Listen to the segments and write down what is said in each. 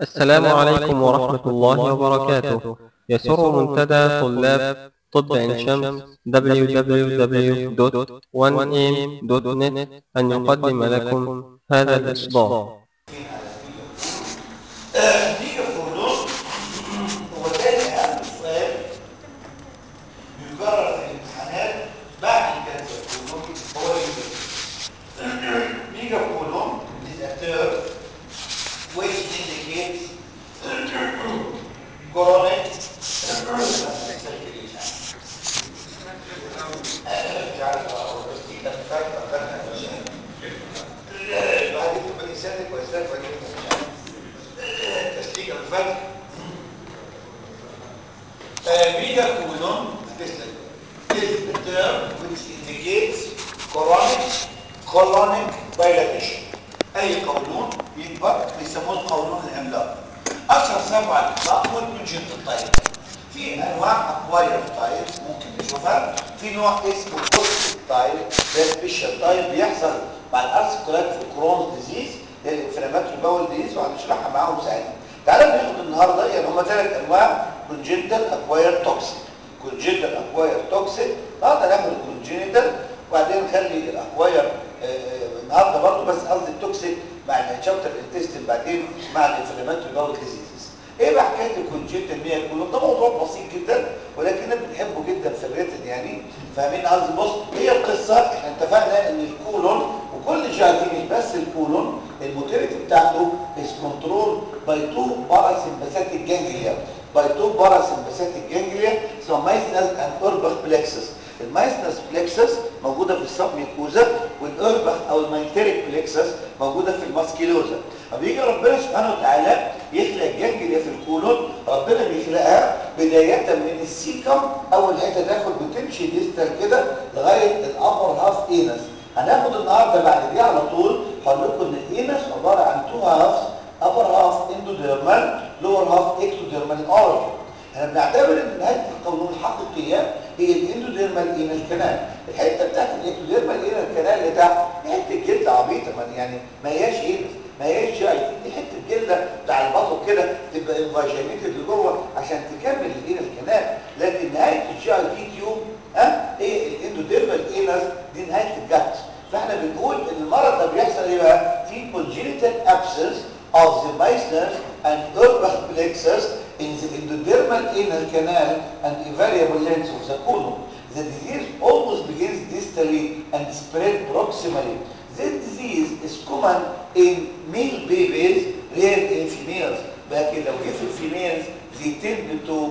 السلام عليكم ورحمة الله وبركاته يسر منتدى طلاب طب عين شمس www.1am.net أن يقدم لكم هذا الإصدار نيجي الفردوس هو تاني اهم سؤال بيكرر في الامتحانات بعد الكانسر كولون هو ميجا كولون is a term which indicates chronic بعد كده بيسالك ويسالك تسليك الفتح ميجا كولون is the term which indicates chronic colonic dilatation اي قولون بيكبر بيسموه القولون العملاق اشهر سبب على الاطلاق هو الكونجنتال تايب في انواع اكواير تايب ممكن نشوفها في نوع اسمه كورتيك تايب ده سبيشال تايب بيحصل مع الارثكولات في الكرونز ديزيز الانفلاماتوري باول ديزيز وهنشرحها معاهم ساعتها تعالى ناخد النهارده يعني هم ثلاث انواع كونجنتال اكواير توكسيك كونجنتال اكواير توكسيك النهارده ناخد الكونجنتال وبعدين نخلي الاكواير النهارده برضه بس قصدي التوكسيك مع الشابتر انتستين بعدين مع الانفلاماتوري باول ديزيزز ايه بقى حكايه الكونجنتال ميا كولون ده موضوع بسيط جدا ولكننا بنحبه جدا في الريتن يعني فاهمين قصدي بص هي القصه احنا اتفقنا ان الكولون وكل جايتين مش بس الكولون الموتيليتي بتاعته از كنترول باي تو باراسمباثيك جانجليا باي تو باراسمباثيك جانجليا اسمها مايسنس اند اوربخ بلكسس المايسنس بلكسس موجوده في السب ميكوزا والاوربخ او المايتريك بلكسس موجوده في الماسكيلوزا فبيجي ربنا سبحانه وتعالى يخلق جانجليا في الكولون ربنا بيخلقها بدايه من السيكم اول حته تاخد بتمشي ديستال كده لغايه الابر هاف اينس هناخد النهارده بعد دي على طول هقول لكم ان الاينس عباره عن تو هافز ابر هاف اندوديرمال لور هاف اكتوديرمال اوريجن احنا بنعتبر ان نهايه القولون الحقيقيه هي الاندوديرمال اينال كانال الحته بتاعت الاكتوديرمال اينال كانال اللي تحت حته جلد عبيطه يعني ما هياش اينس ما هياش جاي دي حته جلده بتاع البطن كده تبقى انفاجينيتد لجوه عشان تكمل الاينال كانال لكن نهايه الجي اي تي تيوب ها ايه الاندوديرمال اينس دي نهايه الجت فاحنا بنقول ان المرض ده بيحصل ايه بقى في congenital absence of the Meissner's and Urbach plexus in the endodermal anal canal and a variable length of the colon. The disease almost begins distally and spread proximally. This disease is common in male babies, rare in females. لكن لو جه في الفيميلز they tend to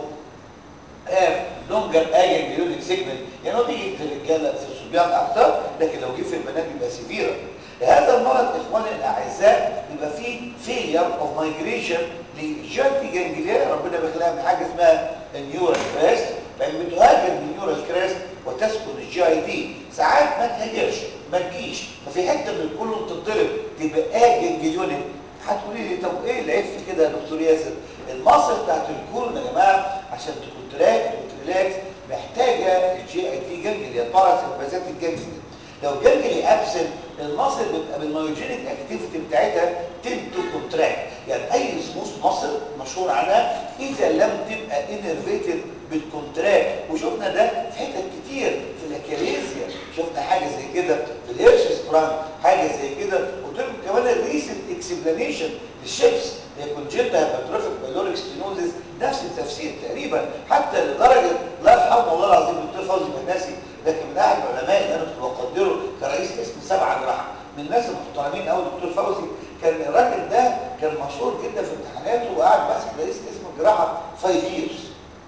have longer aganglionic segment يعني هو بيجي في الرجاله في الصبيان اكتر لكن لو جه في البنات بيبقى سيفيرا هذا المرض اخواني الاعزاء بيبقى فيه فيلير اوف مايجريشن لجلد جانجليا ربنا بيخلقها من حاجه اسمها النيورال كريست بقى بتهاجر من النيورال كريست وتسكن الجي اي دي ساعات ما تهاجرش ما تجيش ففي حته من الكولون تتضرب تبقى جانجليونيك هتقولي لي طب ايه العيب في كده يا دكتور ياسر المصل بتاعت الكولون يا جماعه عشان تكونتراكت وتريلاكس محتاجه الجي اي تي جانجليا باراسمباثيك الجانجليا لو جانجلي ابسنت المصل بيبقى بالمايوجينيك اكتيفيتي بتاعتها تم تو كونتراكت يعني اي سموث مصل مشهور عنها اذا لم تبقى انرفيتد بالكونتراكت وشفنا ده في حتت كتير في الاكاليزيا شفنا حاجه زي كده في الهيرش سبرانج حاجه زي كده قلت لكم كمان الريسنت اكسبلانيشن للشيبس هي كونجنتا هيباتروفيك بايلوريك ستينوزيس نفس التفسير تقريبا حتى لدرجه الله يرحمه والله العظيم الدكتور فوزي بناسي لكن من احد العلماء اللي انا كنت بقدره كرئيس قسم سبعه جراحه من الناس المحترمين قوي الدكتور فوزي كان الراجل ده كان مشهور جدا في امتحاناته وقاعد ماسك رئيس قسم الجراحه 5 years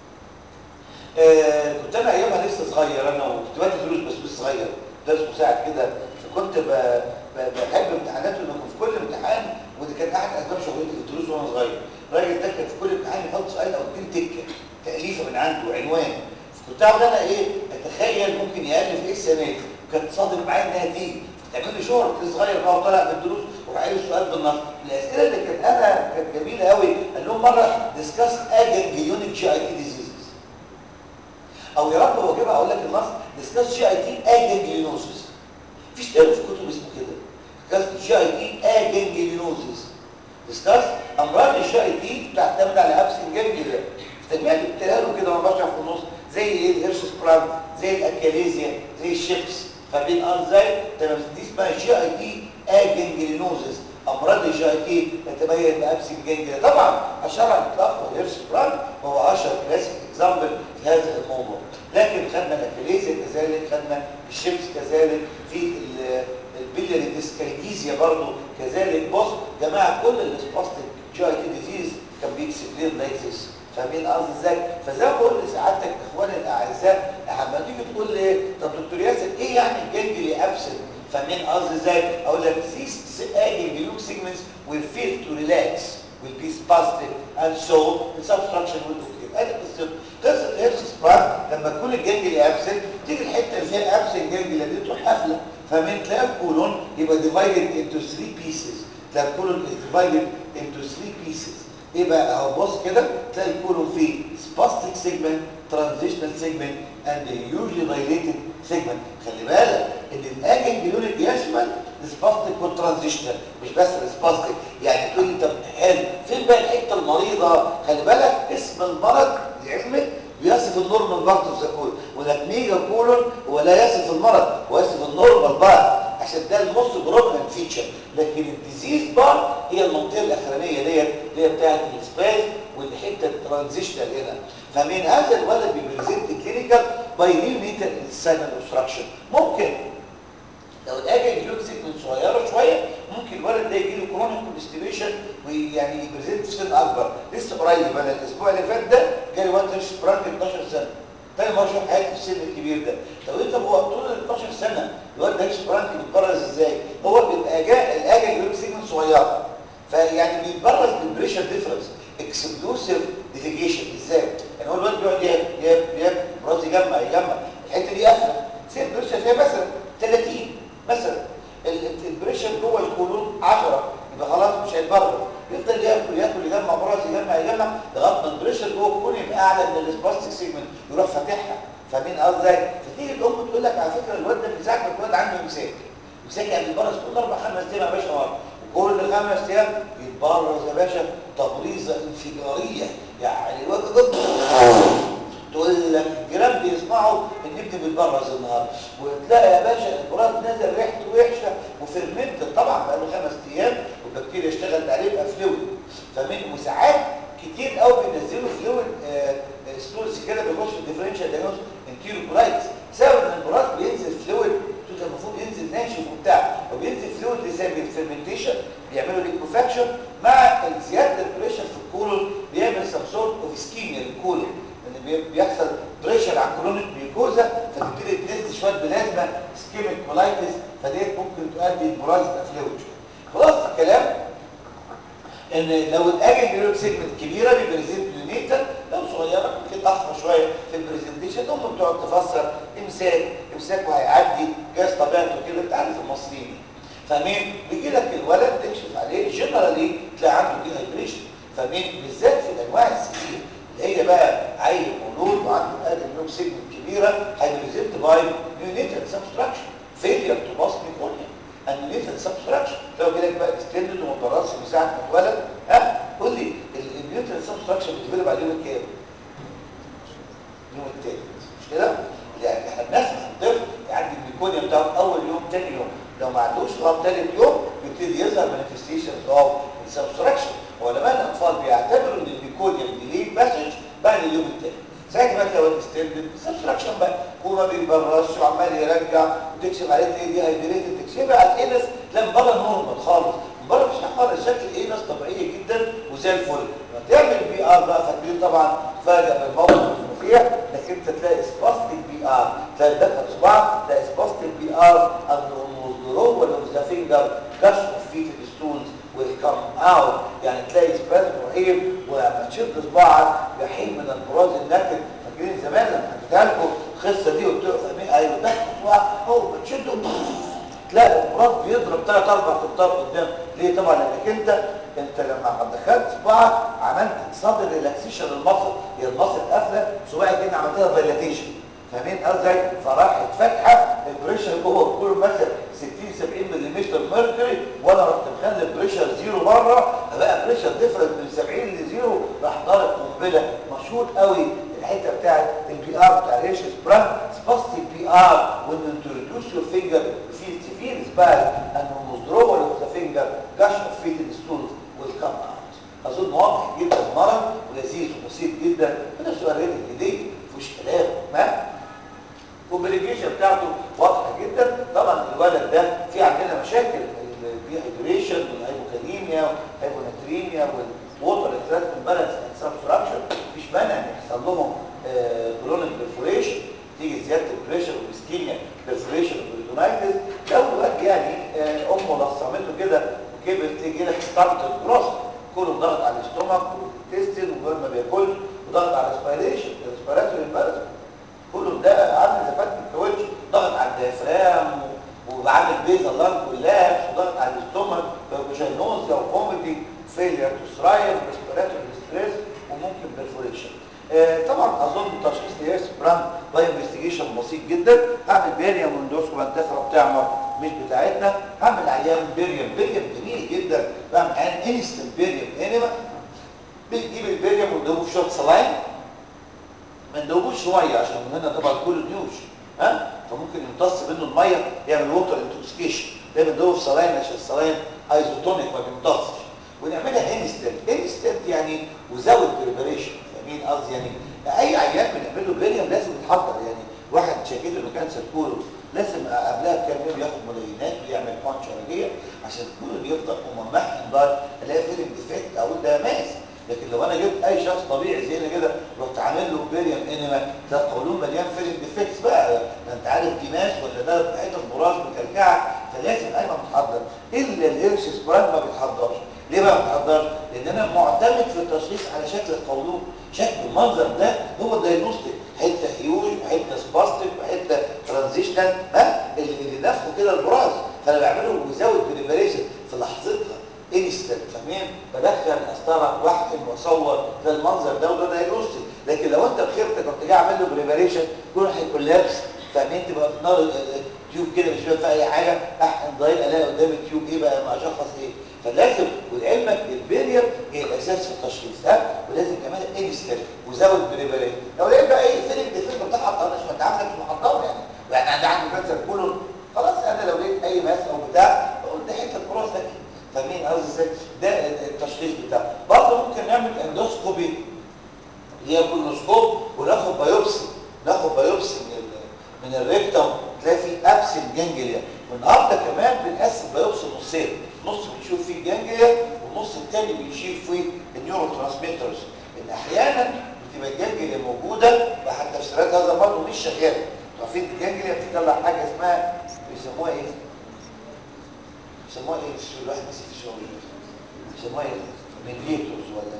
آه كنت انا ايامها لسه صغير انا وكنت بدي دروس بس لسه صغير درس مساعد كده فكنت ب... ب... بحب امتحاناته انه في كل امتحان ودي كانت احد اسباب شغلتي في الدروس وانا صغير الراجل ده كان في كل امتحان يحط سؤال او اتنين تكه تاليفه من عنده عنوان كنت اقعد انا ايه اتخيل ممكن يالف ايه السنه دي وكانت صادق معايا انها تيجي تعمل لي شهر كنت صغير بقى وطالع في الدروس وراح قايل السؤال بالنص الاسئله اللي كانت انا كانت جميله قوي قال لهم مره ديسكاس اجنجيونيك جي اي تي ديزيزز او يا رب هو كده اقول لك النص ديسكاس جي اي تي اجنجيونوسيس مفيش كتاب في كتب اسمه كده ديسكاس جي اي تي اجنجيونوسيس ديسكاس امراض الجي الجي اي تي بتعتمد على ابسن جانجليا سمعت قلتها له كده وانا بشرح في النص زي ايه الهيرش سبرانج زي الاكاليزيا زي الشيبس فبين ازاي تمام دي اسمها جي اي تي اجنجلينوزس امراض الجي اي تي تتبين بابسن جانجليا طبعا اشهر على الاطلاق الهيرش سبرانج وهو اشهر كلاسيك اكزامبل في هذا الموضوع لكن خدنا الاكاليزيا كذلك خدنا الشيبس كذلك في البيلياري ديسكاليجيزيا برضو كذلك بص جماعه كل الاسباستيك جي اي تي ديزيز كان بيكسبلين لايك ذس فاهمين قصدي ازاي فزي ما بقول لسعادتك اخواني الاعزاء لما تيجي تقول لي طب دكتور ياسر ايه يعني الجنجلي ابسنت فاهمين قصدي ازاي اقول لك these ganglionic segments will feel to relax will be spastic and so the subtraction will occur ادي قصه قصه الهيرش سبرانج لما تكون الجنجلي ابسنت تيجي الحته اللي فيها ابسنت جنجلي دي تروح قافله فاهمين تلاقي الكولون يبقى divided into three pieces تلاقي الكولون is divided into three pieces ايه بقى اهو بص كده تلاقي الكولون فيه spastic segment transitional segment and a usually dilated segment خلي بالك ان الاجنجليونيك يشمل السباستيك والترانزيشنال مش بس السباستيك يعني تقول لي طب حلو فين بقى الحته المريضه خلي بالك اسم المرض لعلمك بيصف النورمال بارت اوف ذا كولون ولك ميجا كولون هو لا يصف المرض هو يصف النورمال بارت عشان ده الموست بروبلم فيتشر لكن الديزيز بارت هي المنطقه الاخرانيه ديت اللي هي بتاعت السباس والحته الترانزيشنال هنا فمن هذا الولد بيبريزنت كلينيكال باي نيونيتال انسانال اوبستراكشن ممكن لو الاجل جلوك سيجمنت صغيره شويه ممكن الولد ده يجي له كرونيك كونستيبيشن ويعني يبريزنت سن اكبر لسه قريب انا الاسبوع اللي فات ده جالي واد هيرش برانك 12 سنه تاني مره اشوف حياتي في السن الكبير ده طب انت هو طول ال 12 سنه الواد ده هيرش برانك بيتبرز ازاي هو بيبقى جاء الاجل جلوك سيجمنت صغيره فيعني بيتبرز بالبريشر ديفرنس اكسكلوسيف ديفيجيشن ازاي يعني هو الواد بيقعد ياكل ياكل ياكل براس يجمع يجمع الحته دي قافله سير بريشر فيها مثلا 30 مثلا البريشر جوه الكولون 10 يبقى خلاص مش هيتبرد يفضل ياكل ياكل يجمع براس يجمع يجمع لغايه ما البريشر جوه الكولون يبقى اعلى من السباستيك سيجمنت يروح فاتحها فاهمين قصدي ازاي؟ فتيجي الام تقول لك على فكره الواد ده من ساعه ما الواد عنده امساك امساك يعني بيتبرز كل اربع خمس ايام يا باشا مره وكل خمس ايام يتبرز يا باشا تبريزه انفجاريه يعني الواد ده تقول لك الجيران بيسمعوا ان ابني بيتبرز النهارده وتلاقي يا باشا البراز نازل ريحته وحشه وفيرمنت طبعا بقى له خمس ايام والبكتيريا اشتغلت عليه يبقى فلويد فمن وساعات كتير قوي بينزلوا فلويد ستورز كده بيخش في الديفرنشال دايجنوز انتيرو كولايتس سبب ان البراز بينزل فلويد كان المفروض ينزل ناشف وبتاع وبينزل فلويد لسبب الفيرمنتيشن بيعملوا ليكوفاكشن مع زياده البريشر في الكولون بيعمل سم سورت اوف اسكيميا للكولون ان بيحصل بريشر على الكولونيك ميوكوزا فتبتدي تنزل شويه بلازما اسكيميك كولايتس فديت ممكن تؤدي البراز فلويد خلاص الكلام ان لو الاجل جلوك سيجمنت كبيره بيبريزنت يونيتال لو صغيره ممكن اخفى شويه في البرزنتيشن الام بتقعد تفسر امساك امساك وهيعدي جاز طبيعته كده انت عارف المصريين فاهمين بيجي لك الولد تكشف عليه جنرالي تلاقي عنده دي هايبريشن فاهمين بالذات في الانواع السيفير اللي هي بقى عيل مولود وعنده اجل جلوك سيجمنت كبيره هيبريزنت باي يونيتال سبستراكشن فيلير تو باس ميكونيا النيوتن سبستراكشن لو جالك بقى ديستندد وما اتبررش من ساعه ما اتولد ها قول لي النيوتن سبستراكشن بتتولد بعد يوم كام؟ اليوم التالت مش كده؟ يعني احنا بنسمع الطفل يعدي الميكونيا بتاعه اول يوم ثاني يوم لو ما عندوش لغايه ثالث يوم بيبتدي يظهر مانيفستيشنز اوف السبستراكشن علماء الاطفال بيعتبروا ان الميكونيا ديلي مسج بعد اليوم الثالث ساعتها بقى تلاقي ستيرد سبستراكشن بقى وما بيبررش وعمال يرجع وتكشف عليه تلاقي دي هايدريتد تكشفها على الانس تلاقي من بره نورمال خالص من بره مش خالص شكل الانس طبيعيه جدا وزي الفل تعمل بي ار بقى فاكرين طبعا فاجأ بالموقف المفيع انك انت تلاقي سباستيك بي ار تلاقي دخل صباعك تلاقي سباستيك بي ار النوزدرو ولا ذا فينجر كشف في الستونز ويلكم اوت يعني تلاقي سبازم رهيب ولما تشد صباعك يحيل من البراز النكد فاكرين زمان لما حكيتها لكم القصه دي قلت له ايوه ده صباعك اهو بتشده تلاقي البراز بيضرب ثلاث اربع خطار قدام ليه طبعا لانك انت انت لما دخلت صباعك عملت صدر ريلاكسيشن للمصل هي المصل قافله صباعك كده عملتها دايلاتيشن فاهمين ازاي فراحت فاتحه البريشر جوه كل مثلا 60 70 ملم ميركوري وانا رحت مخلي البريشر زيرو بره فبقى بريشر ديفرنت من 70 لزيرو راح ضارب قنبله مشهور قوي الحته بتاعت البي ار بتاع ريش سبرانج سباستي البي ار when you introduce your finger you feel severe spasm and when withdrawal of the finger gush of fetal stools will come out اظن واضح جدا المرض ولذيذ وبسيط جدا انا سؤال ريت الايدين مفيش كلام تمام الكومبليكيشن بتاعته واضحه جدا طبعا الولد ده في عندنا مشاكل الديهايدريشن والهايبوكاليميا والهايبوناتريميا والووتر اكستراكت بالانس اند سبستراكشن مفيش مانع ان يحصل لهم كولونيك بيرفوريشن تيجي زياده البريشر والسكيميا بيرفوريشن والبريتونايتس لو الواد يعني آه، امه لصمته كده وكبر تيجي لك ستارت الجروس كله ضغط على الاستومك والتستين وغير ما بياكلش وضغط على الاسبيريشن الاسبيراتوري امبالانس كله ده عامل زي فتح الكاوتش ضغط على الديافرام وعامل بيزا لانج كولابس وضغط على الاستومك بيركوشينوزيا وفوميتنج فيلير تو ثرايف ريسبيراتوري ستريس وممكن بيرفوريشن آه طبعا اظن تشخيص لياس براند باي انفستيجيشن بسيط جدا هعمل بيريم ويندوسكوب الدفره بتاعمر مش بتاعتنا هعمل عيان بيريم بيريم جميل جدا بعمل عيان انستنت بيريم انيما بنجيب البيريم وندوبه في شويه سلاين ما ندوبوش شويه عشان من هنا طبعا كله نيوش ها فممكن يمتص منه الميه يعمل ووتر انتوكسيكيشن ده بندوبه في سلاين عشان السلاين ايزوتونيك ما بيمتصش ونعملها انستنت انستنت يعني وزود بريبريشن فاهمين قصدي يعني اي عيان بنعمل له بيريم لازم يتحضر يعني واحد شاكيته انه كانسر كولون لازم قبلها بكام يوم ياخد ملايينات ويعمل بانش علاجيه عشان الكولون يفضل وممحن ضار الاقي فيلم ديفكت اقول ده ماس لكن لو انا جبت اي شخص طبيعي زينا كده رحت عامل له بيريم انيما ده القولون مليان فيلم ديفكتس بقى ده انت عارف دي ماس ولا ده حته براس مكلكعه فلازم ايوه متحضر الا الهيرش سبرانج ما بيتحضرش ليه بقى ما بيتحضرش؟ لان انا معتمد في التشخيص على شكل القولون شكل المنظر ده هو الدايجنوستيك حته هيوج وحته سباستيك وحته ترانزيشنال ها اللي اللي نفخه كده البراز فانا بعمله وزود بريفريشن في لحظتها انستنت فاهمين بدخل قسطره واحقن واصور ده المنظر ده وده دايجنوستيك لكن لو انت بخيرتك كنت جاي عامل له بريفريشن كله هيكون لابس فاهمين تبقى في نار تيوب كده مش فاهم فيها اي حاجه احقن ضايق الاقي قدام التيوب ايه بقى ما اشخص ايه فلازم ولعلمك البيريم هي الاساس في التشخيص ها ولازم كمان انستنت وزود بريفريشن لو لقيت بقى ايه الفيلم ديفكت بتاعها طنش ما انت عندك محضره يعني يعني عندي عندي كانسر كله خلاص انا لو لقيت اي ماس او بتاع بقول ده حته براس ده فاهمين قصدي ازاي ده التشخيص بتاعه برضه ممكن نعمل اندوسكوبي اللي هي كولونوسكوب وناخد بايوبسي ناخد بايوبسي من ال من الريكتوم تلاقي فيه ابسن جانجليا والنهارده كمان بنقسم بايوبسي نصين نص بنشوف فيه الجانجليا والنص الثاني بنشوف فيه النيورو ترانسميترز ان احيانا بتبقى الجانجليا موجوده وحتى تفسيرات هذا برضه مش شغاله عارفين الجانجليا بتطلع حاجه اسمها بيسموها ايه؟ بيسموها ايه في الواحد نسي في الشغل بيسموها ايه ميديتورز ولا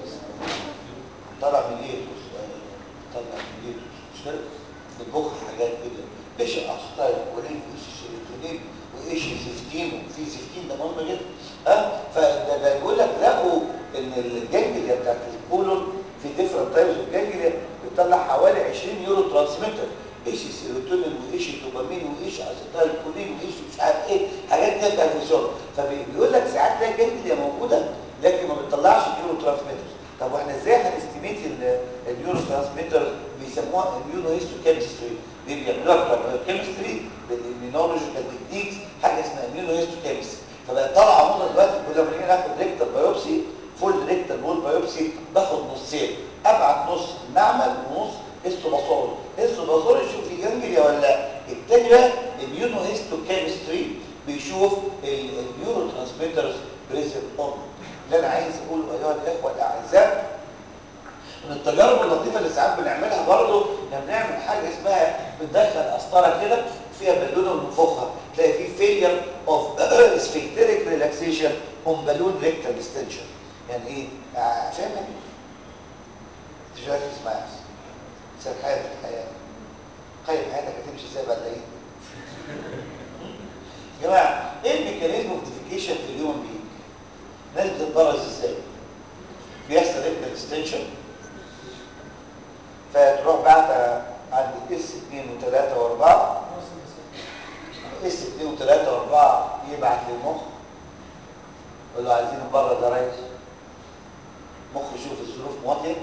طلع ميديتورز طلع ميديتورز مش كده بتبخ حاجات كده ايش الاخطاء وليه ايش السيروتونين وايش الزفتين وفي زفتين ده مهم جدا ها فده ده بيقول لك لقوا ان الجانجليا بتاعت الكولون في ديفرنت تايبس اوف جانجليا بتطلع حوالي 20 يورو ترانسميتر ايش السيروتونين وايش الدوبامين وايش اسيتايل كولين وايش مش عارف ايه حاجات كده بتاعت الشغل فبيقول لك ساعات تلاقي جانجليا موجوده لكن ما بتطلعش النيورو ترانسميترز طب واحنا ازاي هنستيميت النيورو ترانسميتر بيسموها اميونو هيستو كيمستري دي بيعملوها بتوع الكيمستري بالاميونولوجيكال تكنيكس حاجه اسمها اميونو هيستو كيمستري فبقى طالعه موضه دلوقتي كل ما نيجي ناخد ريكتال بايوبسي فول ريكتال وول بايوبسي باخد نصين ابعت نص المعمل ونص هيستوباثولوجي هيستوباثولوجي يشوف في جانجليا ولا لا التاني بقى اميونو هيستو كيمستري بيشوف النيورو ترانسميترز بريزنت اون اللي انا عايز اقوله ايها الاخوه الاعزاء من التجارب اللطيفه اللي ساعات بنعملها برضه احنا بنعمل حاجه اسمها بندخل قسطره كده فيها بالونه ونفخها تلاقي فيه فيلير اوف سفنكتريك ريلاكسيشن اون بالون ريكتال ديستنشن يعني ايه؟ آه فاهم يعني؟ مش عارف اسمها سير حياتك الحياه قيم حياتك هتمشي ازاي بعد العيد يا جماعه ايه الميكانيزم اوف ديفيكيشن في اليوم بيه؟ الناس بتتبرز ازاي؟ بيحصل ريكتال ديستنشن فتروح بعت عند اس 2 و3 و4 اس 2 و3 و4 يبعت للمخ يقول له عايزين نبرد يا ريس يشوف الظروف مواطيه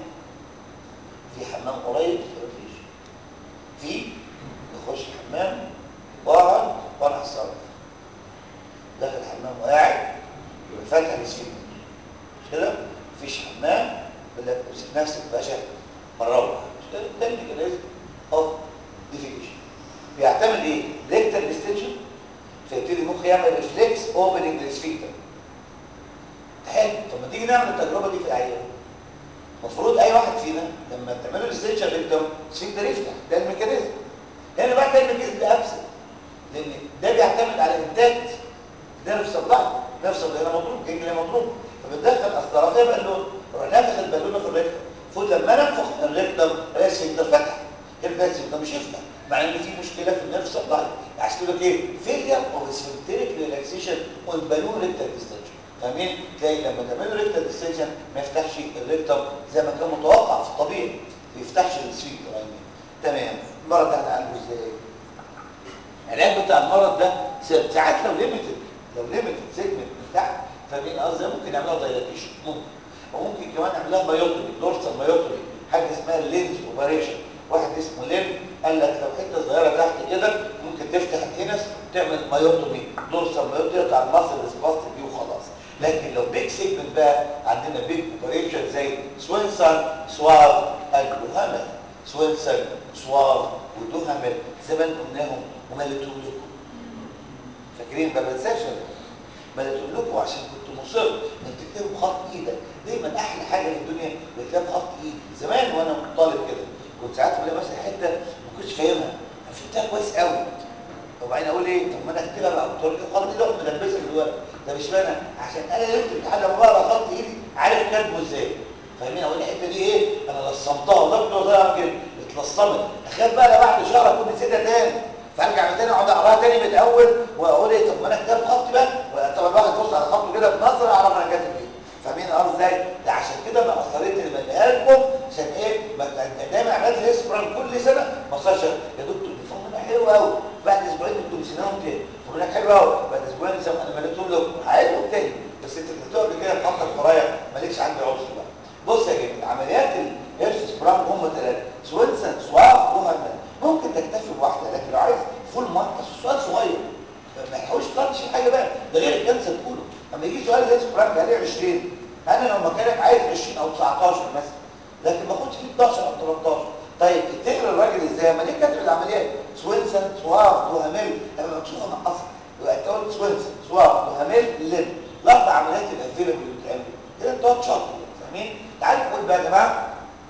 في حمام قريب مفيش في يخش الحمام واقعد وانا هتصرف داخل الحمام وقاعد يبقى فاتح السفينه مش كده مفيش حمام ولا تمسك نفسك باشا مروح مش كده ده الميكانيزم اوف ديفيكيشن بيعتمد ايه؟ ريكتال ديستنشن فيبتدي المخ يعمل ريفلكس اوبننج للسفينكتر حلو طب ما تيجي نعمل التجربه دي في العيان المفروض اي واحد فينا لما تعمله ديستنشن ريكتم السفينكتر يفتح ده الميكانيزم هنا بقى ده الميكانيزم ده ابسط لان ده بيعتمد على انتاج نيرف سبلاي نيرف سبلاي هنا مضروب جنجل مضروب فبتدخل اصدرافيه بالون روح نافخ البالونه في الريكتم المفروض لما ننفخ الريكتم الاقي السفينكتر فتح يبقى السفينكتر مش يفتح مع ان في مشكله في النيرف سبلاي عشان كده ايه فيلير اوف سفنكتريك ريلاكسيشن اون بالون ريكتال ديستنشن فاهمين تلاقي لما تعملوا ريكتال ديستنشن ما يفتحش الريكتم زي ما كان متوقع في الطبيعي ما يفتحش السفنكتر تمام المرض ده هنعالجه ازاي العلاج بتاع المرض ده ساعات لو ليميتد لو ليميتد سيجمنت من تحت فاهمين قصدي ممكن نعملها دايلاتيشن ممكن وممكن كمان نعملها بايوتومي دورسال بايوتومي حاجه اسمها لينز اوبريشن واحد اسمه لين قال لك لو حته صغيره تحت كده ممكن تفتح الانس تعمل مايوتومي دورسال مايوتومي يقطع المصل السباستيك دي وخلاص لكن لو بيج سيجمنت بقى عندنا بيج اوبريشن زي سوينسون سواف الدوهامل سوينسون سواف ودوهامل زمان قلناهم ومليتهم لكم فاكرين ما بنساش مليتهم لكم عشان كنت مصر ان تكتبوا بخط ايدك دايما احلى حاجه في الدنيا بتكتب بخط ايدي زمان وانا طالب كده كنت ساعات بلاقي مثلا حته ما كنتش فاهمها فهمتها كويس قوي وبعدين اقول ايه طب ما انا اكتبها بقى قلت له الخط دي واحد ملبسها في الورق ده مش معنى عشان انا ليله الامتحان لما بقرا خط ايدي عارف كاتبه ازاي فاهمين اقول الحته دي ايه انا لصمتها وضبط وظهر كده اتلصمت اخاف بقى انا بعد شهر اكون نسيتها تاني فارجع من تاني اقعد اقراها تاني من الاول واقول ايه طب ما انا كتبت خط بقى طب الواحد يبص على خطه كده بنظره اعرف انا كاتب ايه فاهمين الارض ازاي ده عشان كده انا اصريت اللي بديها لكم عشان ايه دايما عملت الاسبران كل سنه ما صارش يا دكتور دي فورمولا حلوه قوي بعد اسبوعين انتوا نسيناهم تاني فورمولا حلوه قوي بعد اسبوعين انا مليتهم لكم هعيدهم تاني بس انت كتبتوها قبل كده بخطك ورايا مالكش عندي عذر بقى بص يا جماعه عمليات الهيرس سبران هم ثلاثه سوينسون سواف وهرمان ممكن تكتفي بواحده لكن لو عايز فول مارك بس السؤال صغير ما يحاولش تطنش حاجه بقى ده غير الكانسر كله اما يجي سؤال هيرس سبران عليه 20 انا لو مكانك عايز 20 او 19 مثلا لكن ما اخدش فيه 12 او 13 طيب تقرا الراجل ازاي ما دي كاتب العمليات سوينسون سواف دوهاميل لما مكتوبه نقصها يبقى انت قلت سوينسون سواف دوهاميل لين الاربع عمليات الافيلبل اللي بتتعمل كده انت هتقعد شاطر فاهمين تعالوا نقول بقى يا جماعه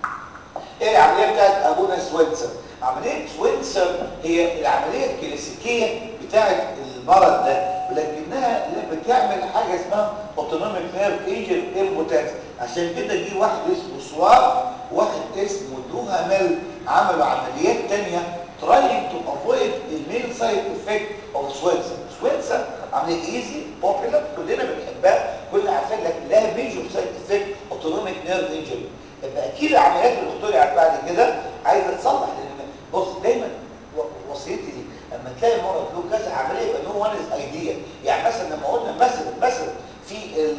ايه العمليه بتاعت ابونا سوينسون عمليه سوينسون هي العمليه الكلاسيكيه بتاعت المرض ده ولكنها بتعمل حاجه اسمها اوتونوميك نيرف انجر امبوتنس عشان كده جه واحد اسمه سوار واحد اسمه دوهامل عملوا عمليات ثانيه trying to avoid the main side effect of Swinson. Swinson عملية ايزي بوبيلر كلنا بنحبها كلنا عارفين لكن لها ميجور سايد افكت اوتونوميك نيرف انجري يبقى اكيد العمليات اللي اخترعت بعد كده عايزه تصلح لان بص دايما وصيتي دي لما تلاقي المرض له كذا عمليه يبقى نو وان از ايديا يعني مثلا لما قلنا مثلا مثلا في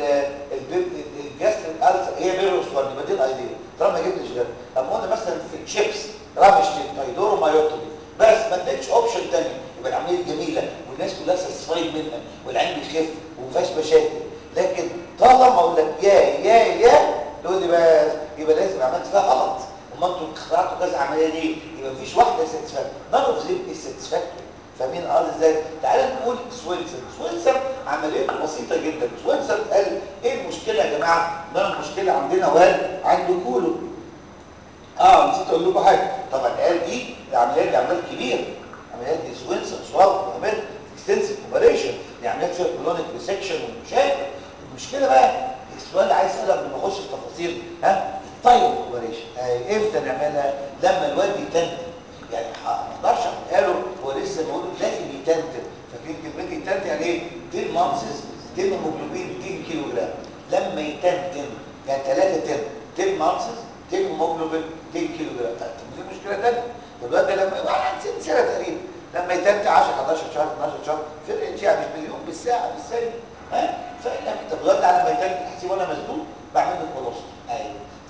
الجاستريك السر هي بيروس 1 يبقى دي الايديا طالما ما جبتش ده لما قلنا مثلا في الشيبس رامشتين تايدورو مايوتومي بس ما اديتش اوبشن ثاني يبقى العمليه جميله والناس كلها ساتسفايد منها والعين بيخف وما فيهاش مشاكل لكن طالما اقول لك يا يا يا تقول لي بقى يبقى لازم عملت فيها غلط امال انتوا اخترعتوا كذا عمليه ليه؟ يبقى مفيش واحده ساتسفاكتوري نون اوف ذيم از ساتسفاكتوري فاهمين قصدي ازاي؟ تعالى نقول سوينسون سوينسون عمليته بسيطه جدا سوينسون قال ايه المشكله يا جماعه؟ ده المشكله عندنا واد عنده كولو اه نسيت اقول لكم حاجه طبعا العيال دي العمليات دي عمليات كبيره عمليات دي سوينسون سواب عمليات اكستنسيف اوبريشن دي عمليات فيها كولونيك ريسكشن ومشاكل المشكله بقى السؤال اللي عايز اساله قبل ما اخش في التفاصيل ها التايم اوبريشن امتى نعملها لما الواد يتنتن يعني ما اقدرش اعملها له هو لسه بقول لازم يتنتن فاكرين كلمه يتنتن يعني ايه 10 مانسز 10 هيموجلوبين 200 كيلو جرام لما يتنتن يعني 3 10 10 مانسز 10 هيموجلوبين 200 كيلو جرام طب دي مشكله ثانيه الواد ده لما يبقى عنده سنه تقريبا لما يتنتن 10 11 شهر 12 شهر في الرينج يعني مش مليون بالساعه بالثانيه ها فلما طب الواد ده على ما يتنتن حسيب وانا مسدود بعمل له كولوستوم ايوه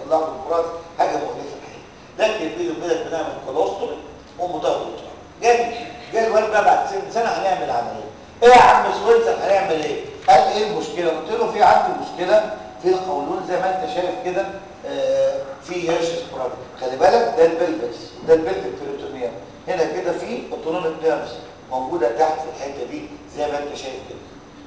بيطلعوا الفراغ حاجه مؤلفه الحقيقه لكن بيني وبينك بنعمل كولوستومي ومضاد جميل جاي الواد بقى بعد سن سنه هنعمل عمليه ايه يا عم سويسر هنعمل ايه قال ايه المشكله قلت له في عندي مشكله في القولون زي ما انت شايف كده آه في هيرش سبراد خلي بالك ده البلفكس ده البلفك بيريتونيوم هنا كده في اوتونوميك نيرفز موجوده تحت في الحته دي زي ما انت شايف كده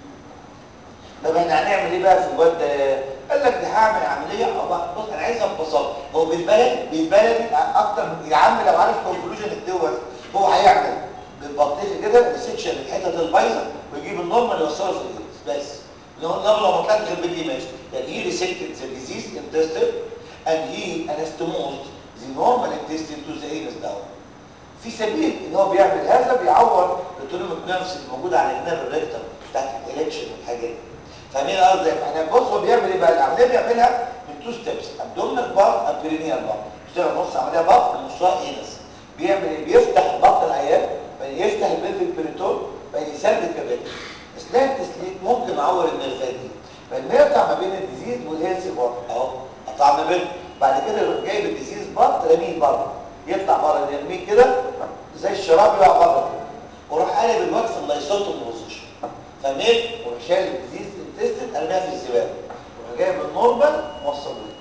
طب احنا هنعمل ايه بقى في الواد ده قال لك دي هعمل عمليه أبقى بص انا عايزها ببساطه هو بالبلد بالبلد اكتر يا عم لو عارف كونكلوجن الدول هو هيعمل بالبطيخه كده ريسكشن الحتت البايظه ويجيب النورمال يوصله في الجلد بس لو لو ما طلعت غير بدي ماشي يعني هي ريسكتد ذا ديزيز انتستين and he anastomosed the normal intestine to the anus down في سبيل ان هو بيعمل هذا بيعور الاوتونوميك نيرفز اللي موجوده على الجناب الريكتم بتاعت الالكشن والحاجات دي فاهمين قصدي احنا بص هو بيعمل ايه بقى العمليه بيعملها من تو ستيبس ابدومينال بارت ابرينيال بارت بيشتغل نص عمليه بارت ونصها انس بيعمل ايه بيفتح بطن العيان بعدين يفتح البلفيك بريتون بعدين يسلك الريكتم اثناء التسليك ممكن اعور النرفات دي فنرجع ما بين الديزيز والهيلث بارت اهو قطعنا بينهم بعد كده يروح جايب الديزيز بارت رميه بره يطلع بره يرميه كده زي الشراب يقع بره كده وروح قالب الواد في اللايسوتوم بوزيشن فاهمين وروح شايل الديزيز انتستين ارميها في الزباله وروح جايب النورمال موصل له